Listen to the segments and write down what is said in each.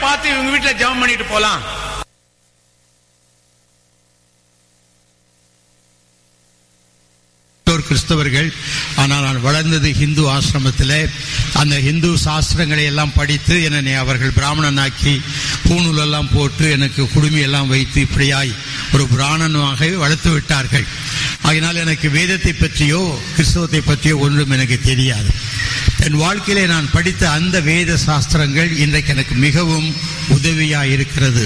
பார்த்து இவங்க வீட்டுல ஜெபம் பண்ணிட்டு போலாம் பெற்றோர் கிறிஸ்தவர்கள் ஆனால் நான் வளர்ந்தது ஹிந்து ஆசிரமத்தில் அந்த ஹிந்து சாஸ்திரங்களை எல்லாம் படித்து என்னை அவர்கள் பிராமணனாக்கி பூணூல் எல்லாம் போட்டு எனக்கு குடுமி எல்லாம் வைத்து இப்படியாய் ஒரு பிராமணனாக வளர்த்து விட்டார்கள் அதனால் எனக்கு வேதத்தை பற்றியோ கிறிஸ்தவத்தை பற்றியோ ஒன்றும் எனக்கு தெரியாது என் வாழ்க்கையிலே நான் படித்த அந்த வேத சாஸ்திரங்கள் இன்றைக்கு எனக்கு மிகவும் உதவியா இருக்கிறது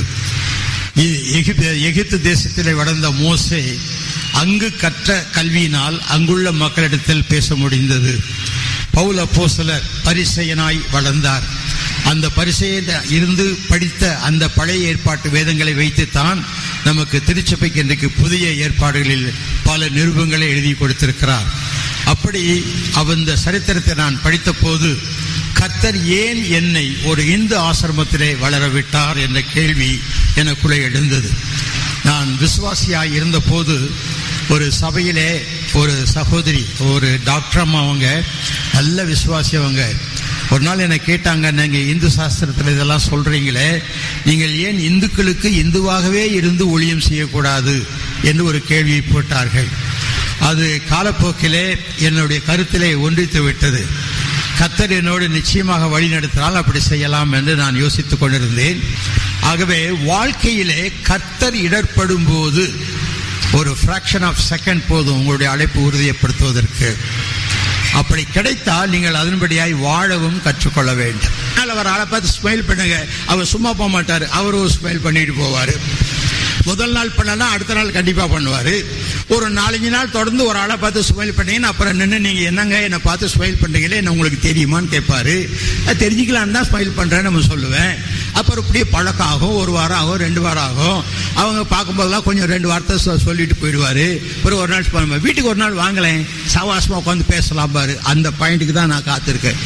இ- எகிப்து எகிப்து தேசத்திலே வளர்ந்த மோசே அங்கு கற்ற கல்வியினால் அங்குள்ள மக்களிடத்தில் பேச முடிந்தது பவுல் அப்போஸ்தலர் பரிசெயனாய் வளர்ந்தார் அந்த பரிசெயன இருந்து படித்த அந்த பழைய ஏற்பாட்டு வேதங்களை வைத்துத்தான் நமக்கு திருச்சபைக்கு இன்றைக்கு புதிய ஏற்பாடுகளில் பல நிருபங்களை எழுதி கொடுத்திருக்கிறார் அப்படி அந்த சரித்திரத்தை நான் படித்த போது கர்த்தர் ஏன் என்னை ஒரு இந்து ஆசிரமத்திலே வளர விட்டார் என்ற கேள்வி எனக்குள்ளே எழுந்தது நான் விசுவாசியாய் இருந்தபோது ஒரு சபையிலே ஒரு சகோதரி ஒரு டாக்டர் அம்மா அவங்க நல்ல விசுவாசி அவங்க ஒரு நாள் என்னை கேட்டாங்க நீங்க இந்து சாஸ்திரத்தில் இதெல்லாம் சொல்றீங்களே நீங்கள் ஏன் இந்துக்களுக்கு இந்துவாகவே இருந்து ஊழியம் செய்யக்கூடாது என்று ஒரு கேள்வியை போட்டார்கள் அது காலப்போக்கிலே என்னுடைய கருத்திலே ஒன்றித்து விட்டது கத்தர் என்னோடு நிச்சயமாக வழி நடத்தினால் அப்படி செய்யலாம் என்று நான் யோசித்துக் கொண்டிருந்தேன் ஆகவே வாழ்க்கையிலே கத்தர் இடர்படும் போது ஒரு fraction ஆஃப் செகண்ட் போதும் உங்களுடைய அழைப்பு உறுதியப்படுத்துவதற்கு அப்படி கிடைத்தால் நீங்கள் அதன்படியாய் வாழவும் கற்றுக்கொள்ள வேண்டும் அதனால அவர் ஆளை பார்த்து ஸ்மைல் பண்ணுங்க அவர் சும்மா போக மாட்டார் அவர் ஒரு ஸ்மைல் பண்ணிட்டு போவார் முதல் நாள் பண்ணனா அடுத்த நாள் கண்டிப்பா பண்ணுவாரு ஒரு நாலஞ்சு நாள் தொடர்ந்து ஒரு ஆளை பார்த்து ஸ்மைல் பண்ணீங்கன்னா அப்புறம் நின்று நீங்க என்னங்க என்னை பார்த்து ஸ்மைல் பண்றீங்களே என்ன உங்களுக்கு தெரியுமான்னு கேட்பாரு அது தெரிஞ்சுக்கலான்னு தான் ஸ்மைல் பண்றேன்னு நம்ம சொல்லுவேன் அப்புறம் இப்படியே பழக்கம் ஆகும் ஒரு வாரம் ஆகும் ரெண்டு வாரம் ஆகும் அவங்க பார்க்கும்போதெல்லாம் கொஞ்சம் ரெண்டு வார்த்தை சொ- சொல்லிட்டு போயிடுவாரு அப்புறம் ஒரு நாள் பண்ணுவேன் வீட்டுக்கு ஒரு நாள் வாங்கலேன் சவாசமா உட்காந்து பேசலாம் பாரு அந்த பாயிண்ட்டுக்கு தான் நான் காத்திருக்கேன்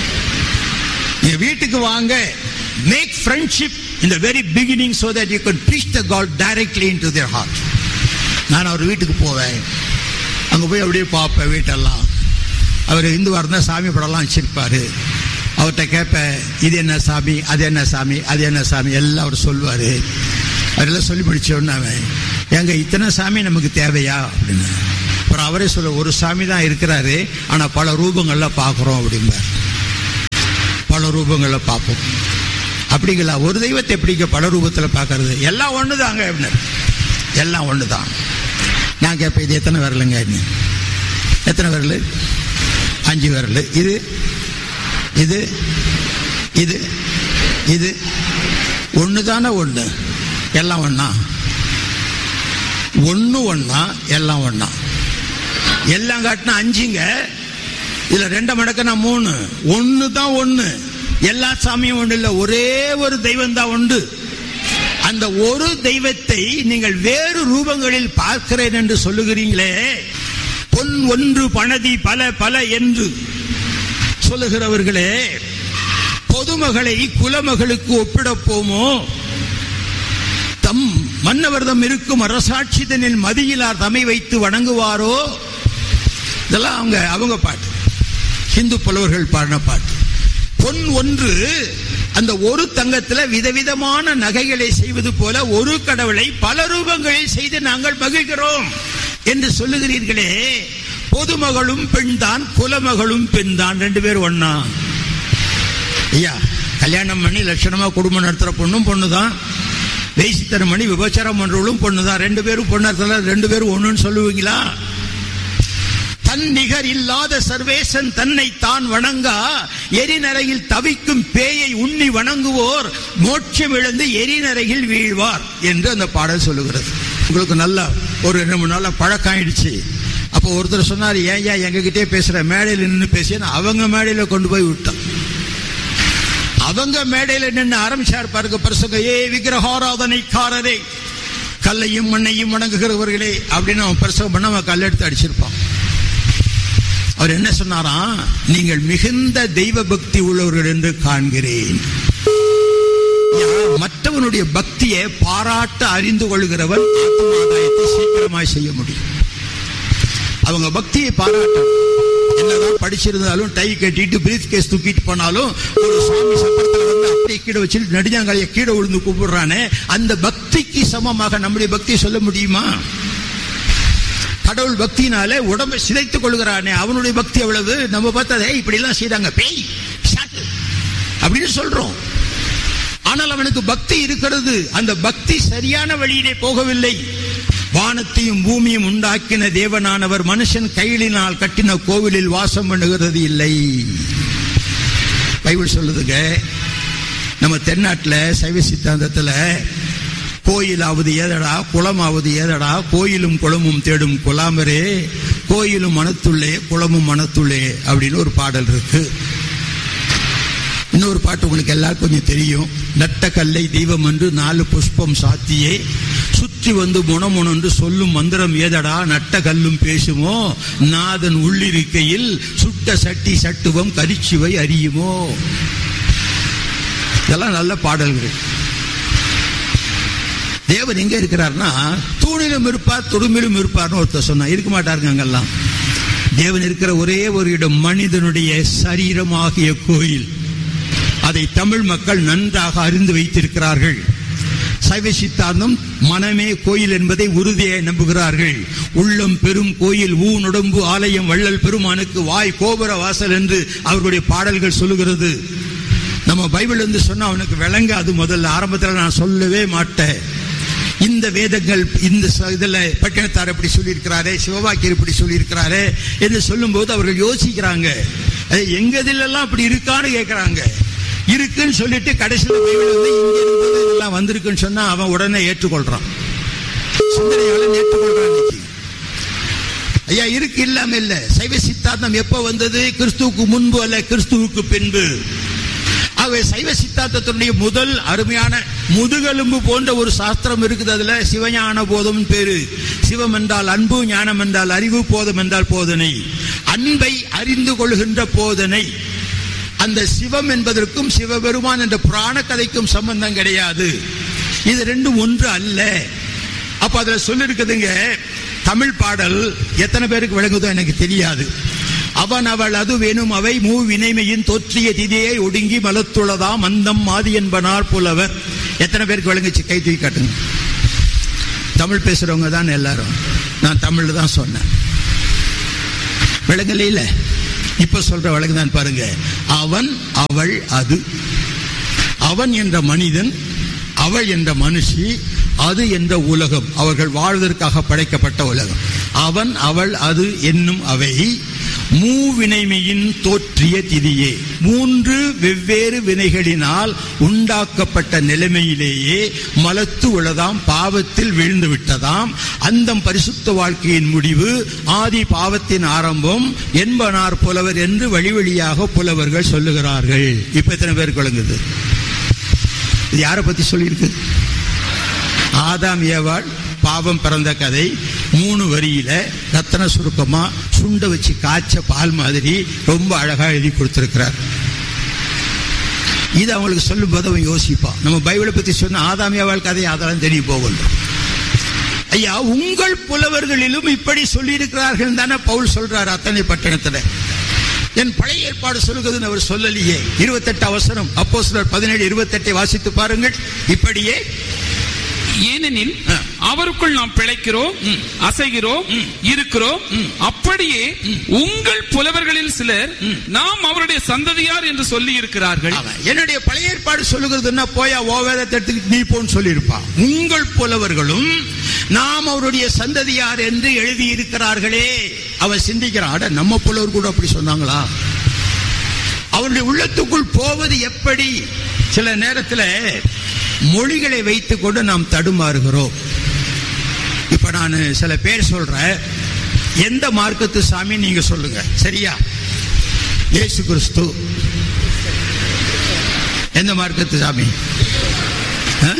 என் வீட்டுக்கு வாங்க make friendship in the very beginning so that you can preach the God directly into their heart நான் அவர் வீட்டுக்கு போவேன் அங்க போய் அப்படியே பார்ப்பேன் வீட்டெல்லாம் அவர் இந்துவா இருந்தா சாமி படம்லாம் வச்சிருப்பாரு அவர்கிட்ட கேட்பேன் இது என்ன சாமி அது என்ன சாமி அது என்ன சாமி எல்லாம் அவர் சொல்லுவாரு அவரெல்லாம் சொல்லி முடிச்ச உடனே அவன் ஏங்க இத்தனை சாமி நமக்கு தேவையா அப்படின்னு அப்புறம் அவரே சொல்ல ஒரு சாமி தான் இருக்கிறாரு ஆனா பல ரூபங்கள்ல பார்க்குறோம் அப்படிம்பார் பல ரூபங்களை பார்ப்போம் அப்படிங்களா ஒரு தெய்வத்தை எப்படிங்க பல ரூபத்தில் பார்க்கறது எல்லாம் ஒன்று தாங்க அப்படின்னாரு. எல்லாம் ஒன்று தான் நான் கேட்பேன் இது எத்தனை விரலுங்க நீ எத்தனை விரல் அஞ்சு விரல் இது இது இது இது ஒன்று தானே ஒன்று எல்லாம் ஒன்றா ஒன்று ஒன்றா எல்லாம் ஒன்றா எல்லாம் காட்டினா அஞ்சுங்க இதுல ரெண்ட மடக்குனா மூணு ஒன்னு தான் ஒண்ணு எல்லா சாமியும் ஒண்ணு இல்ல ஒரே ஒரு தெய்வம் தான் உண்டு அந்த ஒரு தெய்வத்தை நீங்கள் வேறு ரூபங்களில் பார்க்கிறேன் என்று சொல்லுகிறீங்களே பொன் ஒன்று பணதி பல பல என்று சொல்லுகிறவர்களே பொதுமகளை குலமகளுக்கு ஒப்பிடப் போமோ தம் மன்னவர்தம் இருக்கும் அரசாட்சிதனில் மதியிலார் தமை வைத்து வணங்குவாரோ இதெல்லாம் அவங்க அவங்க பாட்டு ஹிந்து புலவர்கள் பாடின பாட்டு பொன் ஒன்று அந்த ஒரு தங்கத்துல விதவிதமான நகைகளை செய்வது போல ஒரு கடவுளை பல ரூபங்களில் செய்து நாங்கள் மகிழ்கிறோம் என்று சொல்லுகிறீர்களே பொதுமகளும் பெண்தான் குலமகளும் பெண்தான் ரெண்டு பேரும் ஒண்ணா ஐயா கல்யாணம் பண்ணி லட்சணமா குடும்பம் நடத்துற பொண்ணும் பொண்ணுதான் வேசித்தனம் பண்ணி விபச்சாரம் பண்றவளும் பொண்ணுதான் ரெண்டு பேரும் பொண்ணு நடத்தல ரெண்டு பேரும் ஒண்ணுன்னு சொல்லுவீங்களா தன் நிகர் இல்லாத சர்வேசன் தன்னை தான் வணங்கா எரிநரையில் தவிக்கும் பேயை உண்ணி வணங்குவோர் மோட்சம் இழந்து எரிநரையில் வீழ்வார் என்று அந்த பாடல் சொல்லுகிறது உங்களுக்கு நல்ல ஒரு ரெண்டு மூணு நாளா பழக்கம் ஆயிடுச்சு அப்போ ஒருத்தர் சொன்னார் ஏன் ஏன் எங்ககிட்டே பேசுற மேடையில் நின்று பேசிய அவங்க மேடையில கொண்டு போய் விட்டான் அவங்க மேடையில நின்று ஆரம்பிச்சார் பாருங்க பரிசுங்க ஏ விக்கிரகாராதனைக்காரரே கல்லையும் மண்ணையும் வணங்குகிறவர்களே அப்படின்னு அவன் பிரசவம் பண்ண அவன் கல்லெடுத்து அடிச்சிருப்பான் அவர் என்ன சொன்னாராம் நீங்கள் மிகுந்த தெய்வ பக்தி உள்ளவர்கள் என்று காண்கிறேன் யா, மற்றவனுடைய பக்தியை பாராட்ட அறிந்து கொள்கிறவன் ஆத்மாதாயத்தை சீக்கிரமாய் செய்ய முடியும் அவங்க பக்தியை பாராட்டணும் என்னதான் படிச்சிருந்தாலும் டை கட்டிட்டு பிரீத் கேஸ் தூக்கிட்டு போனாலும் ஒரு சுவாமி சப்பரத்துல வந்து அப்படி கீழே வச்சுட்டு நெடுஞ்சாங்காலிய கீழே விழுந்து கூப்பிடுறானே அந்த பக்திக்கு சமமாக நம்முடைய பக்தியை சொல்ல முடியுமா கடவுள் பக்தினாலே உடம்பை சிதைத்துக் கொள்கிறானே அவனுடைய பக்தி எவ்வளவு நம்ம பார்த்ததே இப்படி எல்லாம் செய்தாங்க பேய் பிசாசு அப்படின்னு சொல்றோம் ஆனால் அவனுக்கு பக்தி இருக்கிறது அந்த பக்தி சரியான வழியிலே போகவில்லை வானத்தையும் பூமியும் உண்டாக்கின தேவனானவர் மனுஷன் கையிலினால் கட்டின கோவிலில் வாசம் பண்ணுகிறது இல்லை பைபிள் சொல்லுதுங்க நம்ம தென்னாட்டுல சைவ சித்தாந்தத்துல கோயிலாவது ஏதடா குளமாவது ஏதடா கோயிலும் குளமும் தேடும் குலாமரே கோயிலும் மனத்துள்ளே குளமும் மனத்துள்ளே அப்படின்னு ஒரு பாடல் இருக்கு இன்னொரு பாட்டு உங்களுக்கு எல்லாருக்கும் கொஞ்சம் தெரியும் நட்ட கல்லை தெய்வம் என்று நாலு புஷ்பம் சாத்தியே சுற்றி வந்து முணமுண் என்று சொல்லும் மந்திரம் ஏதடா நட்ட கல்லும் பேசுமோ நாதன் உள்ளிருக்கையில் சுட்ட சட்டி சட்டுவம் கரிச்சுவை அறியுமோ இதெல்லாம் நல்ல பாடல்கள் தேவன் எங்க இருக்கிறார்னா தூணிலும் இருப்பார் துடும்பிலும் இருப்பார்னு ஒருத்தர் சொன்னா இருக்க மாட்டாருங்க அங்கெல்லாம் தேவன் இருக்கிற ஒரே ஒரு இடம் மனிதனுடைய சரீரமாகிய கோயில் அதை தமிழ் மக்கள் நன்றாக அறிந்து வைத்திருக்கிறார்கள் சைவ சித்தாந்தம் மனமே கோயில் என்பதை உறுதியை நம்புகிறார்கள் உள்ளம் பெரும் கோயில் ஊனுடம்பு ஆலயம் வள்ளல் பெருமானுக்கு வாய் கோபுர வாசல் என்று அவர்களுடைய பாடல்கள் சொல்லுகிறது நம்ம பைபிள் வந்து சொன்னா அவனுக்கு விளங்காது முதல்ல ஆரம்பத்தில் நான் சொல்லவே மாட்டேன் இந்த வேதங்கள் இந்த ச- இதுல பட்டினத்தார் இப்படி சொல்லியிருக்கிறாரே சிவபாக்கியர் இப்படி சொல்லியிருக்கிறாரே என்று சொல்லும்போது அவர்கள் யோசிக்கிறாங்க அது எங்க இதிலெல்லாம் அப்படி இருக்கான்னு கேட்கிறாங்க இருக்குன்னு சொல்லிட்டு கடைசியில் பைபிள் வந்து இங்க இருந்தது இதெல்லாம் வந்திருக்குன்னு சொன்னா அவன் உடனே ஏற்றுக்கொள்றான் சிந்தனையாளன் ஏற்றுக்கொள்றான் இன்னைக்கு ஐயா இருக்கு இல்லாம இல்ல சைவ சித்தாந்தம் எப்ப வந்தது கிறிஸ்துவுக்கு முன்பு அல்ல கிறிஸ்துவுக்கு பின்பு ஆகவே சைவ சித்தாந்தத்தினுடைய முதல் அருமையான முதுகெலும்பு போன்ற ஒரு சாஸ்திரம் இருக்குது அதுல சிவஞான போதம் பேரு சிவம் என்றால் அன்பு ஞானம் என்றால் அறிவு போதம் என்றால் போதனை அன்பை அறிந்து கொள்கின்ற போதனை அந்த சிவம் என்பதற்கும் சிவபெருமான் என்ற புராண கதைக்கும் சம்பந்தம் கிடையாது இது ரெண்டும் ஒன்று அல்ல அப்ப அதுல சொல்லிருக்குதுங்க தமிழ் பாடல் எத்தனை பேருக்கு விளங்குதோ எனக்கு தெரியாது அவன் அவள் அது வேணும் அவை மூ வினைமையின் தோற்றிய திதியை ஒடுங்கி மலத்துளதாம் மந்தம் மாதி என்பனார் புலவர் எத்தனை பேருக்கு விளங்குச்சு கை தூக்கி காட்டுங்க தமிழ் பேசுறவங்க தான் எல்லாரும் நான் தமிழ்ல தான் சொன்னேன் விளங்கல இல்ல இப்ப சொல்ற வழக்கு தான் பாருங்க அவன் அவள் அது அவன் என்ற மனிதன் அவள் என்ற மனுஷி அது என்ற உலகம் அவர்கள் வாழ்வதற்காக படைக்கப்பட்ட உலகம் அவன் அவள் அது என்னும் அவை மூவினைமையின் தோற்றிய திதியே மூன்று வெவ்வேறு வினைகளினால் உண்டாக்கப்பட்ட நிலைமையிலேயே மலத்து உளதாம் பாவத்தில் விழுந்து விட்டதாம் அந்தம் பரிசுத்த வாழ்க்கையின் முடிவு ஆதி பாவத்தின் ஆரம்பம் என்பனார் புலவர் என்று வழி வழியாக புலவர்கள் சொல்லுகிறார்கள் இப்ப எத்தனை பேர் குழங்குது இது யாரை பத்தி சொல்லியிருக்கு ஆதாம் ஏவாள் பாவம் பிறந்த கதை மூணு வரியில ரத்தன சுருக்கமா சுண்ட வச்சு காய்ச்ச பால் மாதிரி ரொம்ப அழகா எழுதி கொடுத்திருக்கிறார் இது அவங்களுக்கு சொல்லும் போது அவன் யோசிப்பான் நம்ம பைபிளை பத்தி சொன்ன ஆதாம் ஏவாள் கதை அதெல்லாம் தெரிய போகணும் ஐயா உங்கள் புலவர்களிலும் இப்படி சொல்லியிருக்கிறார்கள் தானே பவுல் சொல்றார் அத்தனை பட்டணத்துல என் பழைய ஏற்பாடு சொல்லுகிறதுன்னு அவர் சொல்லலையே இருபத்தெட்டு அவசரம் அப்போ சிலர் பதினேழு இருபத்தெட்டை வாசித்து பாருங்கள் இப்படியே ஏனெனில் ஆ. அவருக்குள் நாம் பிழைக்கிறோம் ம். அசைகிறோம் ம். இருக்கிறோம் ம். அப்படியே உங்கள் புலவர்களில் சிலர் நாம் அவருடைய சந்ததியார் என்று சொல்லி இருக்கிறார்கள் அவன் என்னுடைய பழைய ஏற்பாடு சொல்லுகிறதுன்னா போயா ஓ வேதத்தை எடுத்துக்கிட்டு நீ போன்னு சொல்லியிருப்பான் உங்கள் புலவர்களும் நாம் அவருடைய சந்ததியார் என்று எழுதி இருக்கிறார்களே அவன் சிந்திக்கிறான் அட நம்ம புலவர் கூட அப்படி சொன்னாங்களா அவருடைய உள்ளத்துக்குள் போவது எப்படி சில நேரத்தில் மொழிகளை வைத்துக் கொண்டு நாம் தடுமாறுகிறோம் இப்ப நான் சில பேர் சொல்றேன் எந்த மார்க்கத்து சாமி நீங்க சொல்லுங்க சரியா இயேசு கிறிஸ்து எந்த மார்க்கத்து சாமி ஆ?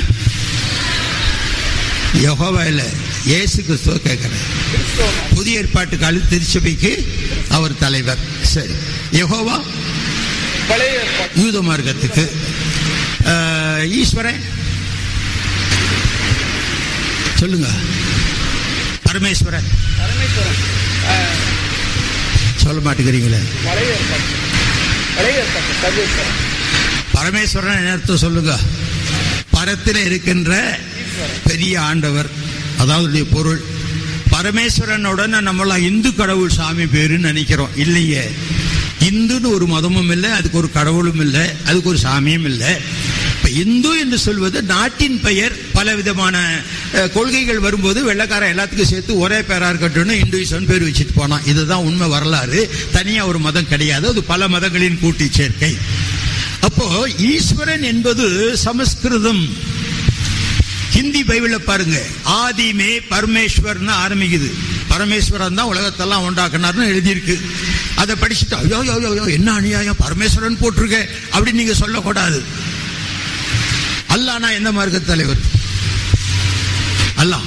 யெகோவா இல்ல இயேசு கிறிஸ்துவ கேட்கிறேன் புதிய ஏற்பாட்டு கால திருச்சபைக்கு அவர் தலைவர் சரி யெகோவா யூத மார்க்கத்துக்கு ஆ, ஈஸ்வரன் சொல்லுங்க பரமேஸ்வரன் சொல்ல மாட்டேங்கிறீங்களே பரமேஸ்வரன் என்ன அர்த்தம் சொல்லுங்க பரத்தில் இருக்கின்ற பெரிய ஆண்டவர் அதாவது பொருள் பரமேஸ்வரனுடன் நம்மளாம் இந்து கடவுள் சாமி பேருன்னு நினைக்கிறோம் இல்லையே இந்துன்னு ஒரு மதமும் இல்லை அதுக்கு ஒரு கடவுளும் இல்லை அதுக்கு ஒரு சாமியும் இல்லை இப்ப இந்து என்று சொல்வது நாட்டின் பெயர் பல விதமான அஹ், கொள்கைகள் வரும்போது வெள்ளக்காரன் எல்லாத்துக்கும் சேர்த்து ஒரே பேரா இருக்கட்டும்னு இந்துயிசம் பேர் வச்சுட்டு போனான் இதுதான் உண்மை வரலாறு தனியா ஒரு மதம் கிடையாது அது பல மதங்களின் கூட்டி சேர்க்கை அப்போ ஈஸ்வரன் என்பது சமஸ்கிருதம் ஹிந்தி பைபிள பாருங்க ஆதிமே பரமேஸ்வர்னு ஆரம்பிக்குது பரமேஸ்வரன் தான் உலகத்தெல்லாம் உண்டாக்குனார்னு எழுதியிருக்கு அதை படிச்சுட்டு ஐயோ ஐயோ ஐயோ என்ன அநியாயம் பரமேஸ்வரன் போட்டிருக்க அப்படின்னு நீங்க சொல்லக்கூடாது அல்லானா எந்த மார்க்க தலைவர் அல்லாஹ்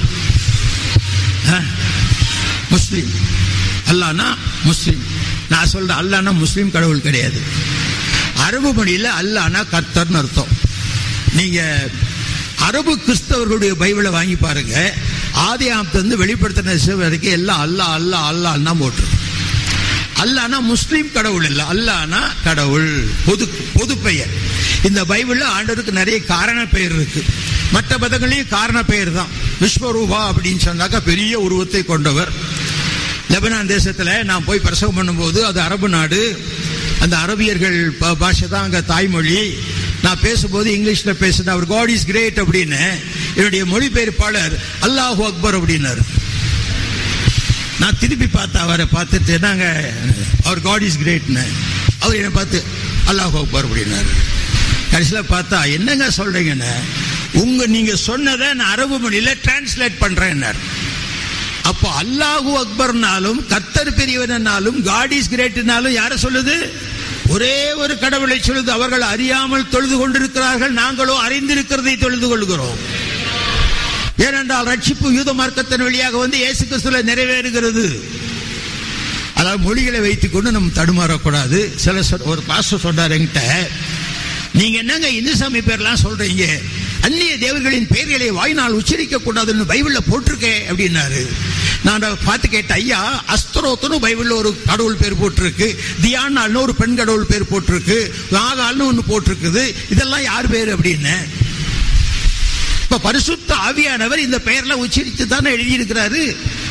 ஆ? முஸ்லிம் அல்லானா முஸ்லிம் நான் சொல்றேன் அல்லானா முஸ்லிம் கடவுள் கிடையாது அரபு மொழியில அல்லானா கர்த்தர்னு அர்த்தம் நீங்க அரபு கிறிஸ்தவர்களுடைய பைபிளை வாங்கி பாருங்க ஆதி இருந்து வெளிப்படுத்தின சிவ வரைக்கும் எல்லாம் அல்லா அல்லா அல்லான்னு தான் போட்டு அல்லானா முஸ்லீம் கடவுள் இல்ல அல்லானா கடவுள் பொது பொது பெயர் இந்த பைபிள்ல ஆண்டவருக்கு நிறைய காரண பெயர் இருக்கு மற்ற மதங்களையும் காரண பெயர் தான் விஸ்வரூபா அப்படின்னு சொன்னாக்கா பெரிய உருவத்தை கொண்டவர் லெபனான் தேசத்துல நான் போய் பிரசவம் பண்ணும்போது அது அரபு நாடு அந்த அரபியர்கள் பா- பாஷை தான் அங்க தாய்மொழி நான் பேசும்போது இங்கிலீஷ்ல பேசுனேன் அவர் காட் இஸ் கிரேட் அப்படின்னு என்னுடைய மொழிபெயர்ப்பாளர் அல்லாஹு அக்பர் அப்படின்னாரு நான் திருப்பி பார்த்தேன் அவரை பார்த்துட்டு நாங்க அவர் காட் இஸ் கிரேட்னு அவர் என்னை பார்த்து அல்லாஹ் அக்பர் அப்படின்னாரு கடைசியில் பார்த்தா என்னங்க சொல்றீங்கன்னு உங்க நீங்க சொன்னதை நான் அரபு மொழியில டிரான்ஸ்லேட் பண்றேன்னாரு அப்போ அல்லாஹு அக்பர்னாலும் கர்த்தர் பெரியவனாலும் காட் இஸ் கிரேட்னாலும் யார சொல்லுது ஒரே ஒரு கடவுளை சொல்லுது அவர்கள் அறியாமல் தொழுது கொண்டிருக்கிறார்கள் நாங்களோ அறிந்திருக்கிறதை தொழுது கொள்கிறோம் ஏனென்றால் ரட்சிப்பு யூத மார்க்கத்தின் வழியாக வந்து இயேசு கிறிஸ்துல நிறைவேறுகிறது அதாவது மொழிகளை வைத்துக் கொண்டு நம்ம தடுமாறக்கூடாது சில சொல்- ஒரு பாஸ்டர் சொன்னார் என்கிட்ட நீங்க என்னங்க இந்து சாமி பேர்லாம் சொல்றீங்க அந்நிய தேவர்களின் பெயர்களை வாய்நாள் உச்சரிக்க கூடாதுன்னு பைபிள்ல போட்டிருக்கே அப்படின்னாரு நான் அதை பார்த்து கேட்டேன் ஐயா அஸ்தரோத்துன்னு பைபிள்ல ஒரு கடவுள் பேர் போட்டிருக்கு தியானால்னு ஒரு பெண் கடவுள் பேர் போட்டிருக்கு நாகால்னு ஒன்று போட்டிருக்குது இதெல்லாம் யார் பேர் அப்படின்னு இப்ப பரிசுத்த ஆவியானவர் இந்த பெயர்ல உச்சரித்து தானே எழுதியிருக்கிறாரு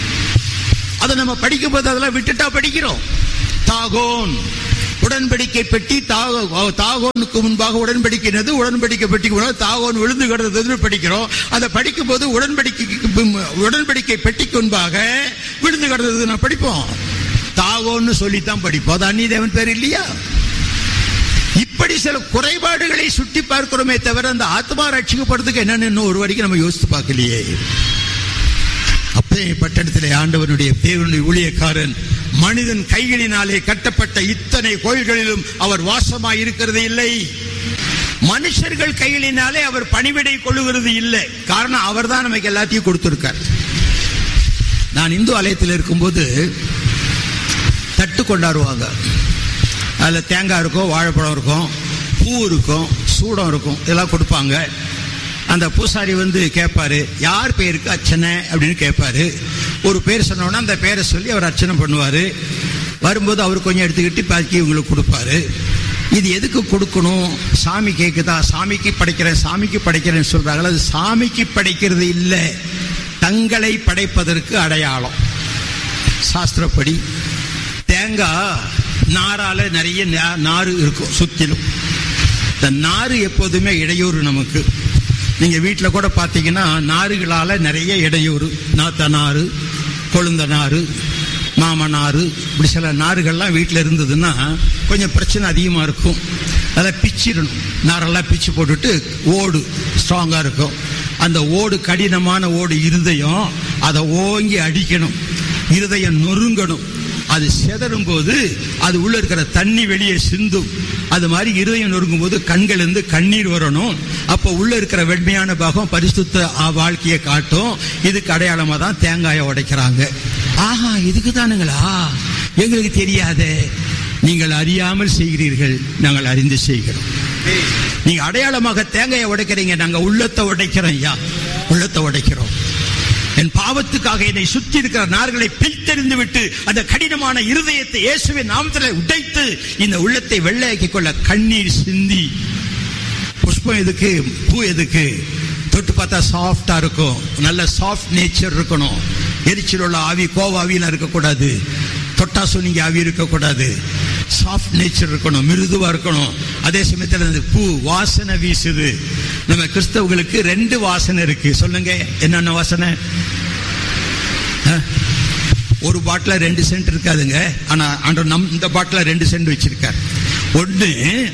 அதை நம்ம படிக்கும் போது அதெல்லாம் விட்டுட்டா படிக்கிறோம் தாகோன் உடன்படிக்கை பெட்டி தாக- தாகோனுக்கு முன்பாக உடன்படிக்கிறது உடன்படிக்கை பெட்டிக்கு முன்பாக தாகோன் விழுந்து கிடந்ததுன்னு படிக்கிறோம் அதை படிக்கும் போது உடன்படிக்கைக்கு பின்- உடன்படிக்கை பெட்டிக்கு முன்பாக விழுந்து கிடந்தது நான் படிப்போம் தாகோன்னு சொல்லித்தான் படிப்போம் அது அந்நிய தேவன் பேர் இல்லையா இப்படி சில குறைபாடுகளை சுட்டி பார்க்கிறோமே தவிர அந்த ஆத்மா ரட்சிக்கப்படுறதுக்கு என்னன்னு இன்னும் ஒரு வரைக்கும் நம்ம யோசித்து பார்க்கலையே அப்பே பட்டணத்திலே ஆண்டவனுடைய தேவனுடைய ஊழியக்காரன் மனிதன் கைகளினாலே கட்டப்பட்ட இத்தனை கோயில்களிலும் அவர் வாசமாய் இருக்கிறது இல்லை மனுஷர்கள் கைகளினாலே அவர் பணிவிடை கொள்ளுகிறது இல்லை காரணம் அவர்தான் நமக்கு எல்லாத்தையும் கொடுத்திருக்கார் நான் இந்து ஆலயத்தில் இருக்கும்போது தட்டு கொண்டாடுவாங்க அதில் தேங்காய் இருக்கும் வாழைப்பழம் இருக்கும் பூ இருக்கும் சூடம் இருக்கும் இதெல்லாம் கொடுப்பாங்க அந்த பூசாரி வந்து கேட்பாரு யார் பேருக்கு அர்ச்சனை அப்படின்னு கேட்பாரு ஒரு பேர் சொன்னோன்னா அந்த பேரை சொல்லி அவர் அர்ச்சனை பண்ணுவாரு வரும்போது அவர் கொஞ்சம் எடுத்துக்கிட்டு பாக்கி இவங்களுக்கு கொடுப்பாரு இது எதுக்கு கொடுக்கணும் சாமி கேக்குதா சாமிக்கு படைக்கிறேன் சாமிக்கு படைக்கிறேன்னு சொல்றாங்களா அது சாமிக்கு படைக்கிறது இல்லை தங்களை படைப்பதற்கு அடையாளம் சாஸ்திரப்படி தேங்காய் நாரால நிறைய நா- நாறு இருக்கும் சுத்திலும் இந்த நாறு எப்போதுமே இடையூறு நமக்கு நீங்க வீட்டில் கூட பார்த்தீங்கன்னா நாறுகளால நிறைய இடையூறு நாத்த நாறு கொழுந்த நாறு மாம நாறு இப்படி சில நாறுகள்லாம் வீட்டில் இருந்ததுன்னா கொஞ்சம் பிரச்சனை அதிகமாக இருக்கும் அதை பிச்சிடணும் நாரெல்லாம் பிச்சு போட்டுட்டு ஓடு ஸ்ட்ராங்காக இருக்கும் அந்த ஓடு கடினமான ஓடு இருதயம் அதை ஓங்கி அடிக்கணும் இருதயம் நொறுங்கணும் அது செதறும் போது அது உள்ள இருக்கிற தண்ணி வெளியே சிந்தும் அது மாதிரி இருதயம் நொறுங்கும் போது கண்கள் இருந்து கண்ணீர் வரணும் அப்போ உள்ள இருக்கிற வெண்மையான பாகம் பரிசுத்த ஆ, வாழ்க்கையை காட்டும் இதுக்கு அடையாளமா தான் தேங்காயை உடைக்கிறாங்க ஆஹா இதுக்கு தானுங்களா எங்களுக்கு தெரியாதே நீங்கள் அறியாமல் செய்கிறீர்கள் நாங்கள் அறிந்து செய்கிறோம் நீங்க அடையாளமாக தேங்காயை உடைக்கிறீங்க நாங்க உள்ளத்தை உடைக்கிறோம் ஐயா உள்ளத்தை உடைக்கிறோம் என் பாவத்துக்காக என்னை சுற்றி இருக்கிற நார்களை பிரித்தெறிந்து விட்டு அந்த கடினமான இருதயத்தை இயேசுவின் நாமத்தில் உடைத்து இந்த உள்ளத்தை வெள்ளையாக்கிக் கொள்ள கண்ணீர் சிந்தி புஷ்பம் எதுக்கு பூ எதுக்கு தொட்டு பார்த்தா சாஃப்டா இருக்கும் நல்ல சாஃப்ட் நேச்சர் இருக்கணும் எரிச்சல் உள்ள ஆவி கோவாவிலாம் இருக்கக்கூடாது தொட்டா சொன்னீங்க ஆவி இருக்கக்கூடாது சாஃப்ட் நேச்சர் இருக்கணும் மிருதுவா இருக்கணும் அதே சமயத்தில் அந்த பூ வாசனை வீசுது நம்ம கிறிஸ்தவங்களுக்கு ரெண்டு வாசனை இருக்கு சொல்லுங்க என்னென்ன வாசனை ஆ? ஒரு பாட்டில ரெண்டு சென்ட் இருக்காதுங்க ஆனா ஆண்டவர் நம் இந்த பாட்டில ரெண்டு சென்ட் வச்சிருக்கார் ஒண்ணு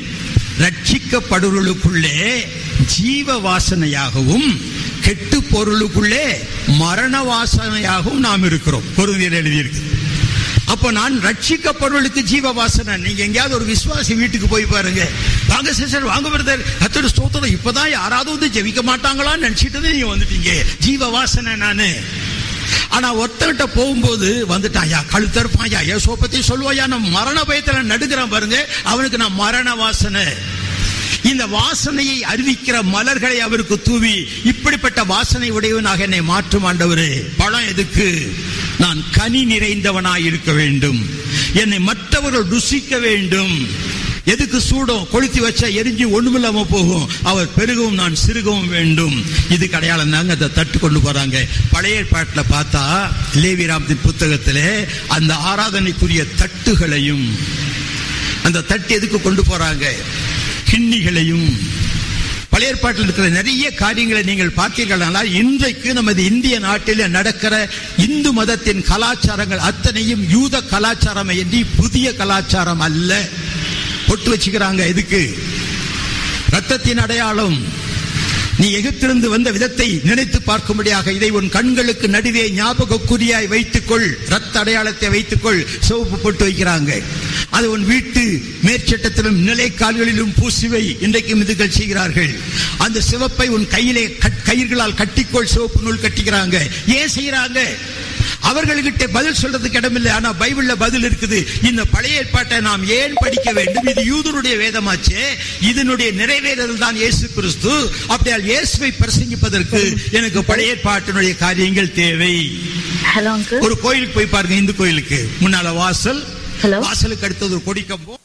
ரட்சிக்கப்படுவர்களுக்குள்ளே ஜீவ வாசனையாகவும் கெட்டு பொருளுக்குள்ளே மரண வாசனையாகவும் நாம் இருக்கிறோம் பொருந்தியர் எழுதியிருக்கு அப்போ நான் ரட்சிக்கப்படுவர்களுக்கு ஜீவ வாசனை நீங்க எங்கேயாவது ஒரு விசுவாசி வீட்டுக்கு போய் பாருங்க வாங்க சிஸ்டர் வாங்க பிரதர் கத்தோட ஸ்தோத்திரம் இப்பதான் யாராவது வந்து ஜெபிக்க மாட்டாங்களான்னு நினைச்சிட்டு நீங்க வந்துட்டீங்க ஜீவ வாசனை நானு ஆனா ஒருத்தர்கிட்ட போகும்போது வந்துட்டான் ஐயா கழுத்தருப்பான் ஐயா ஏசோ பத்தி சொல்லுவாயா நான் மரண பயத்துல நடுக்கிறேன் பாருங்க அவனுக்கு நான் மரண வாசனை இந்த வாசனையை அறிவிக்கிற மலர்களை அவருக்கு தூவி இப்படிப்பட்ட வாசனை உடையவனாக என்னை மாற்றும் ஆண்டவரே பழம் எதுக்கு நான் கனி நிறைந்தவனாய் இருக்க வேண்டும் என்னை மற்றவர்கள் ருசிக்க வேண்டும் எதுக்கு சூடும் கொளுத்தி வச்சா எரிஞ்சு ஒண்ணுமில்லாம போகும் அவர் பெருகவும் நான் சிறுகவும் வேண்டும் இது அடையாளம் தாங்க அதை தட்டு கொண்டு போறாங்க பழைய ஏற்பாட்டுல பார்த்தா லேவிராமத்தின் புத்தகத்திலே அந்த ஆராதனைக்குரிய தட்டுகளையும் அந்த தட்டு எதுக்கு கொண்டு போறாங்க கிண்ணிகளையும் பழைய ஏற்பாட்டில் இருக்கிற நிறைய காரியங்களை நீங்கள் பார்த்தீர்களானால் இன்றைக்கு நமது இந்திய நாட்டில் நடக்கிற இந்து மதத்தின் கலாச்சாரங்கள் அத்தனையும் யூத கலாச்சாரம் என்று புதிய கலாச்சாரம் அல்ல பொட்டு வச்சுக்கிறாங்க எதுக்கு ரத்தத்தின் அடையாளம் நீ எகிப்திலிருந்து வந்த விதத்தை நினைத்து பார்க்கும்படியாக இதை உன் கண்களுக்கு நடுவே ஞாபகக்குறியாய் வைத்துக்கொள் ரத்த அடையாளத்தை வைத்துக்கொள் சிவப்பு போட்டு வைக்கிறாங்க அது உன் வீட்டு மேற்சட்டத்திலும் நிலைக்கால்களிலும் பூசுவை இன்றைக்கும் இதுகள் செய்கிறார்கள் அந்த சிவப்பை உன் கையிலே கட்- கயிர்களால் கட்டிக்கொள் சிவப்பு நூல் கட்டிக்கிறாங்க ஏன் செய்யறாங்க அவர்கள்கிட்ட பதில் சொல்றதுக்கு இடமில்லை ஆனா பைபிள்ல பதில் இருக்குது இந்த பழைய ஏற்பாட்டை நாம் ஏன் படிக்க வேண்டும் இது யூதருடைய வேதமாச்சே இதனுடைய நிறைவேறல் தான் இயேசு கிறிஸ்து அப்படியால் இயேசுவை பிரசங்கிப்பதற்கு எனக்கு பழைய ஏற்பாட்டினுடைய காரியங்கள் தேவை ஹலோ அங்கிள் ஒரு கோயிலுக்கு போய் பாருங்க இந்து கோயிலுக்கு முன்னால வாசல் Hello. வாசலுக்கு அடுத்தது ஒரு கொடிக்கம்பம்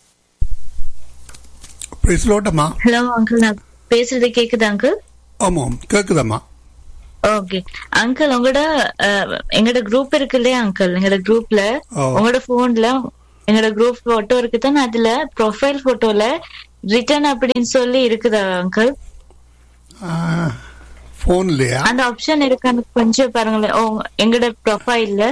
பிரைஸ்லோட்டம்மா ஹலோ அங்கிள் நான் பேசுறது கேக்குதா அங்கிள் ஆமாம் கேக்குதம்மா ஓகே அங்கிள் உங்களோட அஹ், எங்களோட குரூப் இருக்கு இல்லையா அங்கிள் எங்களோட குரூப்ல ஓ. உங்களோட போன்ல எங்களோட குரூப் போட்டோ இருக்குதான் அதுல ப்ரொஃபைல் போட்டோல ரிட்டர்ன் அப்படின்னு சொல்லி இருக்குதா அங்கிள் ஃபோன்லையா அந்த ஆப்ஷன் இருக்கான்னு கொஞ்சம் பாருங்களேன் ஓ, எங்களோட ப்ரொஃபைல்ல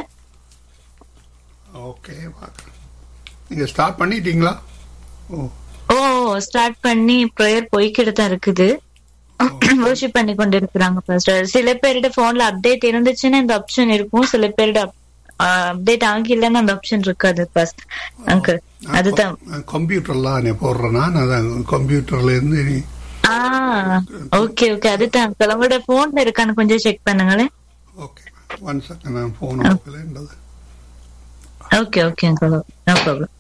ஓகே நீங்க ஸ்டார்ட் பண்ணிட்டீங்களா ஓ ஓ ஸ்டார்ட் பண்ணி ப்ரேயர் போய்கிட்டு தான் இருக்குது வர்ஷிப் பண்ணி கொண்டு இருக்கிறாங்க பாஸ்டர் சில பேரோட போன்ல அப்டேட் இருந்துச்சுன்னா இந்த ஆப்ஷன் இருக்கும் சில பேரோட அப்டேட் ஆகிலன்னா அந்த ஆப்ஷன் இருக்காது பாஸ் அங்கிள் அதுதான் கம்ப்யூட்டர்லாம் நீ போடுறேன் நான் அதான் கம்ப்யூட்டர்ல இருந்து நீ ஆ ஓகே ஓகே அதுதான் அங்கிள் உங்களோட போன்ல இருக்கான்னு கொஞ்சம் செக் பண்ணுங்களேன் ஓகே ஒன் செகண்ட் நான் ஃபோன் ஆஃப்லன்றது okay okay uncle no problem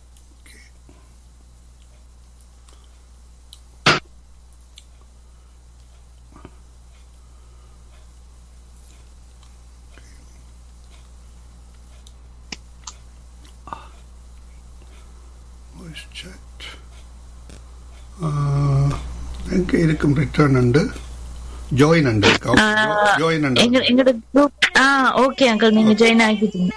voice chat எங்க இருக்கும் ரிட்டர்ன் உண்டு ஜாயின் உண்டு ஜாயின் உண்டு எங்க எங்களோட குரூப் ஆ ஓகே அங்கிள் நீங்க ஜாயின் ஆகிட்டீங்க